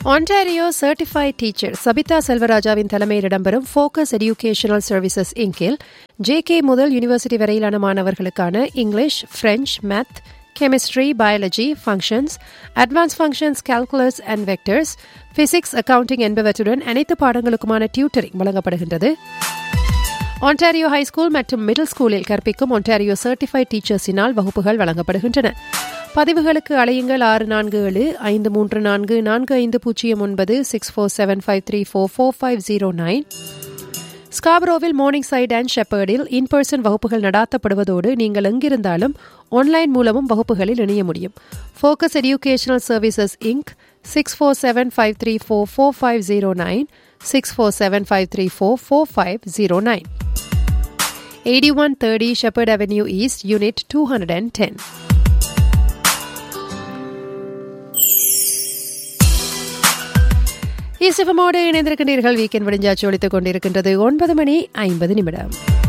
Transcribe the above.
Ontario certified teacher Sabitha செல்வராஜாவின் தலைமையில் இடம்பெறும் ஃபோக்கஸ் எடியூகேஷனல் சர்வீசஸ் இங்கில் ஜேகே முதல் யூனிவர்சிட்டி வரையிலான மாணவர்களுக்கான English French math chemistry biology functions advance functions calculus and vectors physics accounting என்பவற்றுடன் அனைத்து பாடங்களுக்குமான டியூட்டரிங் வழங்கப்படுகின்றது ஒன்டாரியோ ஹைஸ்கூல் மற்றும் மிடில் ஸ்கூலில் கற்பிக்கும் ஒன்டாரியோ சர்டிஃபைட் டீச்சர்ஸினால் வகுப்புகள் வழங்கப்படுகின்றன பதிவுகளுக்கு அழையுங்கள் ஆறு நான்கு ஏழு ஐந்து மூன்று நான்கு நான்கு ஐந்து பூஜ்ஜியம் ஒன்பது six four seven five three four four five zero nine ஸ்காப்ரோவில் மார்னிங் சைட் அண்ட் ஷெப்பர்டில் இன் பர்சன் வகுப்புகள் நடாத்தப்படுவதோடு நீங்கள் எங்கிருந்தாலும் ஆன்லைன் மூலமும் வகுப்புகளில் இணைய முடியும் Focus Educational Services Inc six four seven five three four four five zero nine six four seven five three four four five zero nine eighty one thirty Sheppard Avenue East unit two hundred and ten ஈஸ்டபமோடு இணைந்திருக்கின்றீர்கள் weekend விடிஞ்சாச்சு ஒழித்துக் கொண்டிருக்கின்றது ஒன்பது மணி ஐம்பது நிமிடம்